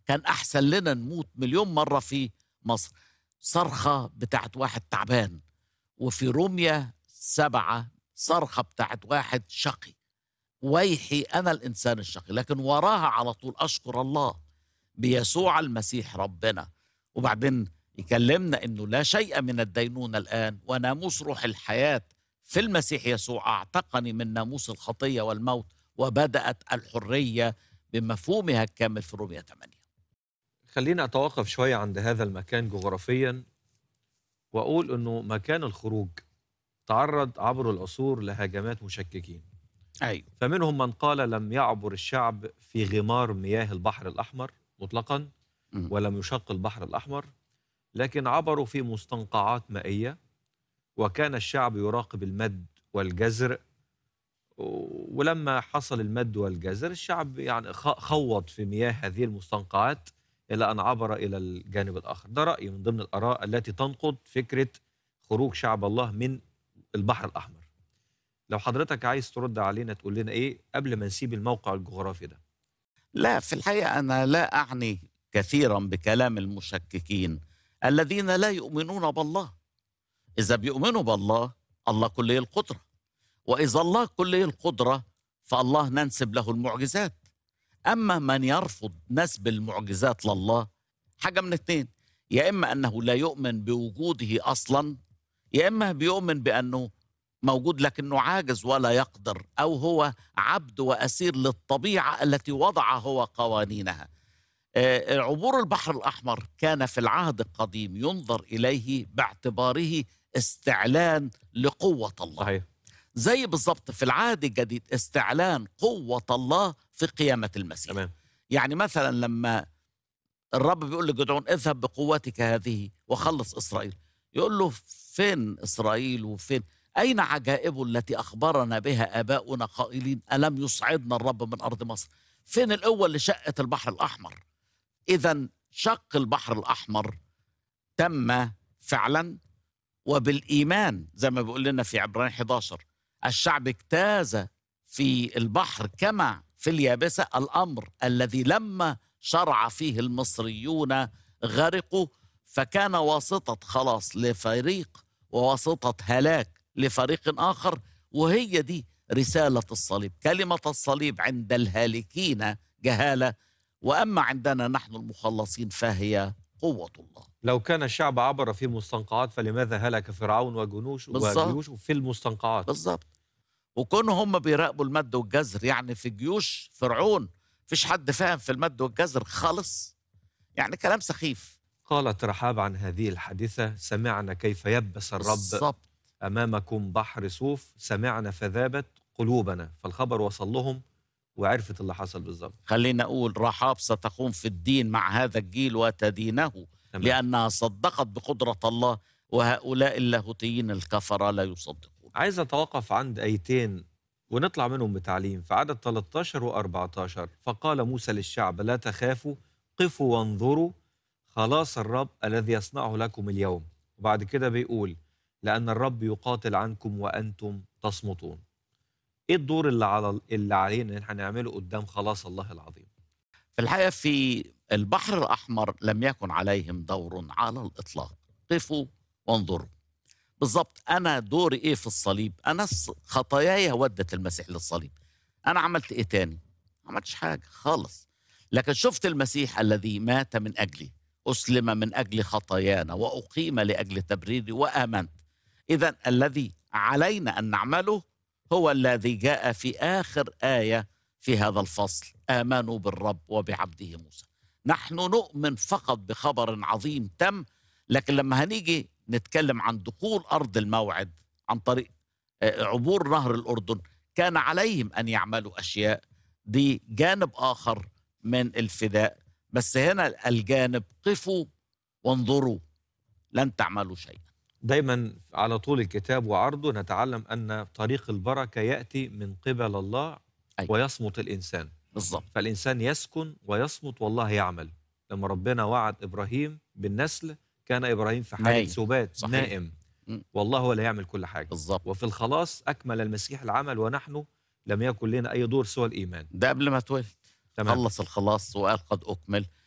كان احسن لنا نموت مليون مره في مصر صرخه بتاعت واحد تعبان وفي روميا سبعه صرخه بتاعت واحد شقي ويحي انا الانسان الشقي لكن وراها على طول اشكر الله بيسوع المسيح ربنا وبعدين يكلمنا انه لا شيء من الدينونه الان وناموس روح الحياه في المسيح يسوع اعتقني من ناموس الخطيه والموت وبدات الحريه بمفهومها الكامل في روميا 8 خلينا أتوقف شوية عند هذا المكان جغرافيا وأقول أنه مكان الخروج تعرض عبر العصور لهجمات مشككين ايوه فمنهم من قال لم يعبر الشعب في غمار مياه البحر الأحمر مطلقا مم. ولم يشق البحر الأحمر لكن عبروا في مستنقعات مائية وكان الشعب يراقب المد والجزر ولما حصل المد والجزر الشعب يعني خ- خوض في مياه هذه المستنقعات إلى أن عبر إلى الجانب الآخر ده رأي من ضمن الآراء التي تنقض فكرة خروج شعب الله من البحر الأحمر لو حضرتك عايز ترد علينا تقول لنا إيه قبل ما نسيب الموقع الجغرافي ده لا في الحقيقه انا لا اعني كثيرا بكلام المشككين الذين لا يؤمنون بالله اذا بيؤمنوا بالله الله كلي القدره واذا الله كلي القدره فالله ننسب له المعجزات اما من يرفض نسب المعجزات لله حاجه من اتنين يا اما انه لا يؤمن بوجوده اصلا يا اما بيؤمن بانه موجود لكنه عاجز ولا يقدر او هو عبد واسير للطبيعه التي وضع هو قوانينها آه، عبور البحر الاحمر كان في العهد القديم ينظر اليه باعتباره استعلان لقوه الله صحيح زي بالضبط في العهد الجديد استعلان قوه الله في قيامه المسيح تمام يعني مثلا لما الرب بيقول لجدعون اذهب بقوتك هذه وخلص اسرائيل يقول له فين اسرائيل وفين اين عجائبه التي اخبرنا بها اباؤنا قائلين الم يصعدنا الرب من ارض مصر فين القوه اللي شقت البحر الاحمر اذا شق البحر الاحمر تم فعلا وبالايمان زي ما بيقول لنا في عبرانيين 11 الشعب اجتاز في البحر كما في اليابسه الامر الذي لما شرع فيه المصريون غرقوا فكان واسطه خلاص لفريق وواسطه هلاك لفريق اخر وهي دي رساله الصليب كلمه الصليب عند الهالكين جهاله واما عندنا نحن المخلصين فهي قوه الله لو كان الشعب عبر في مستنقعات فلماذا هلك فرعون وجنوش بالظبط. وجيوشه في المستنقعات بالظبط وكونوا هم بيراقبوا المد والجزر يعني في جيوش فرعون فيش حد فاهم في المد والجزر خالص يعني كلام سخيف قالت رحاب عن هذه الحادثة سمعنا كيف يبس الرب بالظبط أمامكم بحر صوف سمعنا فذابت قلوبنا فالخبر وصل لهم وعرفت اللي حصل بالظبط خلينا اقول رحاب ستقوم في الدين مع هذا الجيل وتدينه تمام. لانها صدقت بقدره الله وهؤلاء اللاهوتيين الكفره لا يصدقون عايز أتوقف عند آيتين ونطلع منهم بتعليم في عدد 13 و14 فقال موسى للشعب لا تخافوا قفوا وانظروا خلاص الرب الذي يصنعه لكم اليوم وبعد كده بيقول لأن الرب يقاتل عنكم وأنتم تصمتون إيه الدور اللي على اللي علينا إن احنا نعمله قدام خلاص الله العظيم في الحقيقه في البحر الاحمر لم يكن عليهم دور على الاطلاق قفوا وانظروا بالضبط انا دوري ايه في الصليب انا الص- خطاياي ودت المسيح للصليب انا عملت ايه تاني ما عملتش حاجه خالص لكن شفت المسيح الذي مات من اجلي اسلم من اجل خطايانا واقيم لاجل تبريري وامنت اذا الذي علينا ان نعمله هو الذي جاء في اخر ايه في هذا الفصل امنوا بالرب وبعبده موسى نحن نؤمن فقط بخبر عظيم تم لكن لما هنيجي نتكلم عن دخول ارض الموعد عن طريق آه، عبور نهر الاردن كان عليهم ان يعملوا اشياء دي جانب اخر من الفداء بس هنا الجانب قفوا وانظروا لن تعملوا شيئا دايما على طول الكتاب وعرضه نتعلم أن طريق البركة يأتي من قبل الله أيوة. ويصمت الإنسان بالضبط فالإنسان يسكن ويصمت والله يعمل لما ربنا وعد إبراهيم بالنسل كان إبراهيم في حالة نايم. سبات صحيح. نائم م. والله هو اللي يعمل كل حاجة بالضبط وفي الخلاص أكمل المسيح العمل ونحن لم يكن لنا أي دور سوى الإيمان ده قبل ما اتولد تمام خلص الخلاص وقال قد اكمل